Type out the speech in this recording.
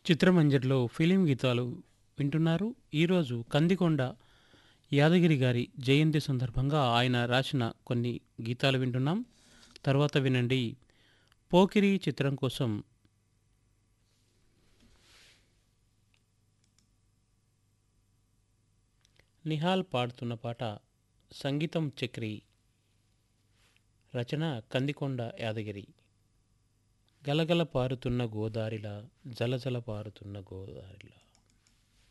చిత్రమంజరిలో film గీతాలు వింటున్నారు ఈరోజు కందికొండ యాదగిరి గారి జయంతి సందర్భంగా ఆయన రాసిన కొన్ని గీతాలు వింటున్నాం తర్వాత వినండి పోకిరి చిత్రం కోసం నిహాల్ పాడుతున్న పాట సంగీతం చక్రి రచన కందికొండ యాదగిరి గలగల పారుతున్న గోదారిలా జలజల పారుతున్న గోదారిలా